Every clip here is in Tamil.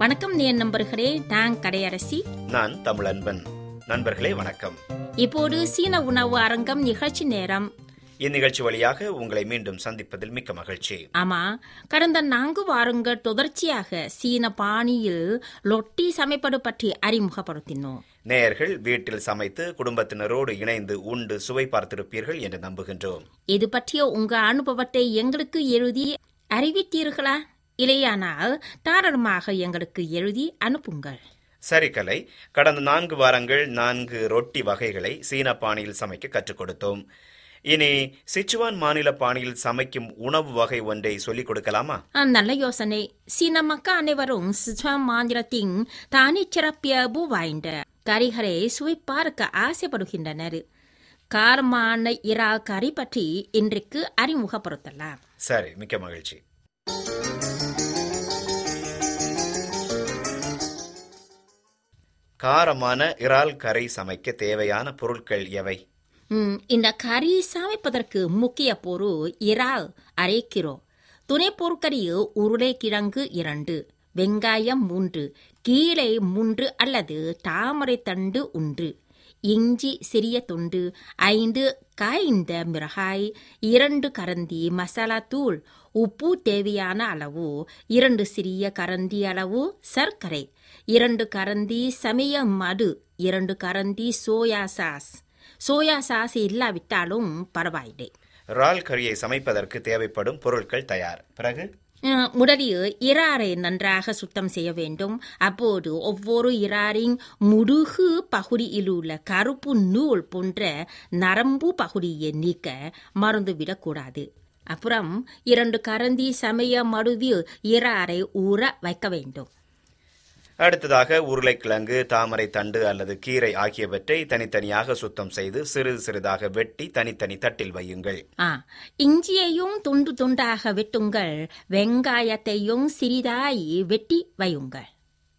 வணக்கம் நேர் நண்பர்களே நான் கடையரசி நான் தமிழன்பன் நண்பர்களே வணக்கம் இப்போது சீன உணவு அரங்கம் நிகழ்ச்சி நேரம் இந்நிகழ்ச்சி வழியாக உங்களை மீண்டும் சந்திப்பதில் மிக்க மகிழ்ச்சி ஆமா கடந்த நான்கு வாரங்கள் தொடர்ச்சியாக சீன பாணியில் லொட்டி சமைப்பது பற்றி அறிமுகப்படுத்தினோம் நேயர்கள் வீட்டில் சமைத்து குடும்பத்தினரோடு இணைந்து உண்டு சுவை பார்த்திருப்பீர்கள் என்று நம்புகின்றோம் இது பற்றிய உங்க அனுபவத்தை எங்களுக்கு எழுதி அறிவித்தீர்களா இல்லையானால் தாராளமாக எங்களுக்கு எழுதி அனுப்புங்கள் சரி கலை கடந்த நான்கு வாரங்கள் நான்கு ரொட்டி வகைகளை சீன பாணியில் சமைக்க கற்றுக் கொடுத்தோம் இனி சிச்சுவான் மாநில பாணியில் சமைக்கும் உணவு வகை ஒன்றை சொல்லிக் கொடுக்கலாமா ஆ, நல்ல யோசனை சீன மக்கள் அனைவரும் சிச்சுவான் மாநிலத்தின் தனிச்சிறப்பியல்பு வாய்ந்த கறிகளை சுவை பார்க்க ஆசைப்படுகின்றனர் காரமான இறால் கறி பற்றி இன்றைக்கு அறிமுகப்படுத்தலாம் சரி மிக்க மகிழ்ச்சி காரமான இறால் கறி சமைக்க தேவையான பொருட்கள் எவை ம், இந்த கறி சமைப்பதற்கு முக்கிய பொருள் இறால் அரை கிலோ துணை பொருட்களில் உருளைக்கிழங்கு இரண்டு வெங்காயம் மூன்று கீரை மூன்று அல்லது தாமரை தண்டு ஒன்று இஞ்சி சிறிய துண்டு ஐந்து காய்ந்த மிளகாய் இரண்டு கரண்டி மசாலா தூள் உப்பு தேவையான அளவு இரண்டு சிறிய கரண்டி அளவு சர்க்கரை இரண்டு கரண்டி சமய மடு இரண்டு கரண்டி சோயா சாஸ் சோயா சாஸ் இல்லாவிட்டாலும் பரவாயில்லை இறால் கறியை சமைப்பதற்கு தேவைப்படும் பொருட்கள் தயார் பிறகு அஹ், முதலில் இறாரை நன்றாக சுத்தம் செய்ய வேண்டும் அப்போது ஒவ்வொரு இறாரின் முடுகு பகுதியில் உள்ள கருப்பு நூல் போன்ற நரம்பு பகுதியை நீக்க மறந்து விடக்கூடாது அப்புறம் இரண்டு கரண்டி சமய மடுவில் இறாரை ஊற வைக்க வேண்டும் அடுத்ததாக உருளைக்கிழங்கு தாமரை தண்டு அல்லது கீரை ஆகியவற்றை தனித்தனியாக சுத்தம் செய்து சிறிது சிறிதாக வெட்டி தனித்தனி தட்டில் வையுங்கள் ஆ இஞ்சியையும் துண்டு துண்டாக வெட்டுங்கள் வெங்காயத்தையும் சிறிதாய் வெட்டி வையுங்கள்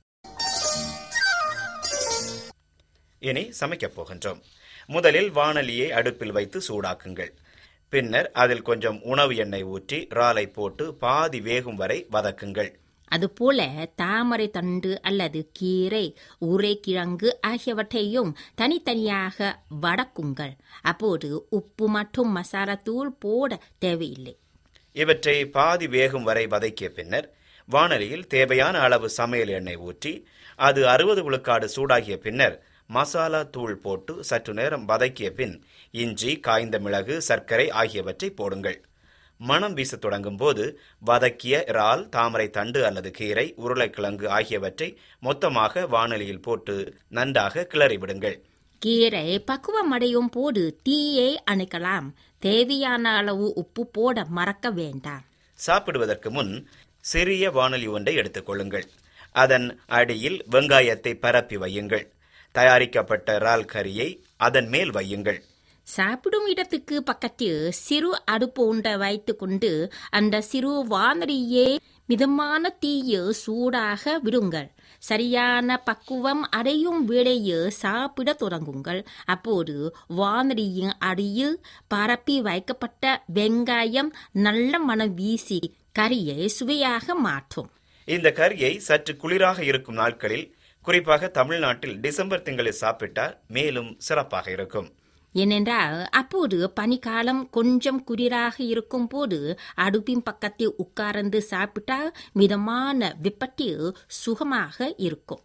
இனி சமைக்கப் போகின்றோம் முதலில் வாணலியை அடுப்பில் வைத்து சூடாக்குங்கள் பின்னர் அதில் கொஞ்சம் உணவு எண்ணெய் ஊற்றி இறாலை போட்டு பாதி வேகும் வரை வதக்குங்கள் அதுபோல தாமரை தண்டு அல்லது கீரை உரைக்கிழங்கு ஆகியவற்றையும் தனித்தனியாக வடக்குங்கள் அப்போது உப்பு மற்றும் மசாலா தூள் போட தேவையில்லை இவற்றை பாதி வேகும் வரை வதக்கிய பின்னர் வாணலியில் தேவையான அளவு சமையல் எண்ணெய் ஊற்றி அது அறுபது விழுக்காடு சூடாகிய பின்னர் மசாலா தூள் போட்டு சற்று நேரம் வதக்கிய பின் இஞ்சி காய்ந்த மிளகு சர்க்கரை ஆகியவற்றை போடுங்கள் மணம் வீசத் தொடங்கும் போது வதக்கிய இறால் தாமரை தண்டு அல்லது கீரை உருளைக்கிழங்கு ஆகியவற்றை மொத்தமாக வாணலியில் போட்டு நன்றாக கிளறி விடுங்கள் கீரை பக்குவம் அடையும் போது தீயை அணைக்கலாம் தேவையான அளவு உப்பு போட மறக்க வேண்டாம் சாப்பிடுவதற்கு முன் சிறிய வாணலி ஒன்றை எடுத்துக்கொள்ளுங்கள் அதன் அடியில் வெங்காயத்தை பரப்பி வையுங்கள் தயாரிக்கப்பட்ட இறால் கறியை அதன் மேல் வையுங்கள் சாப்பிடும் இடத்துக்கு பக்கத்தில் சிறு அடுப்பு உண்டை வைத்துக்கொண்டு அந்த சிறு வானொலியை மிதமான தீயில் சூடாக விடுங்கள் சரியான பக்குவம் அடையும் வேளையில் சாப்பிட தொடங்குங்கள் அப்போது வானொலியின் அடியில் பரப்பி வைக்கப்பட்ட வெங்காயம் நல்ல மனம் வீசி கறியை சுவையாக மாற்றும் இந்த கறியை சற்று குளிராக இருக்கும் நாட்களில் குறிப்பாக தமிழ்நாட்டில் டிசம்பர் திங்களில் சாப்பிட்டால் மேலும் சிறப்பாக இருக்கும் ஏனென்றால் அப்போது பனிக்காலம் கொஞ்சம் குளிராக இருக்கும் போது அடுப்பின் பக்கத்தில் உட்கார்ந்து சாப்பிட்டால் மிதமான வெப்பத்தில் சுகமாக இருக்கும்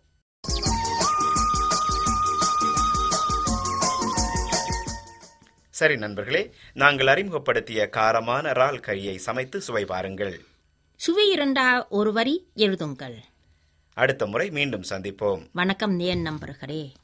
சரி நண்பர்களே நாங்கள் அறிமுகப்படுத்திய காரமான இறால் கறியை சமைத்து சுவை பாருங்கள் சுவை இருந்தால் ஒரு வரி எழுதுங்கள் அடுத்த முறை மீண்டும் சந்திப்போம் வணக்கம் நேன் நம்பர்களே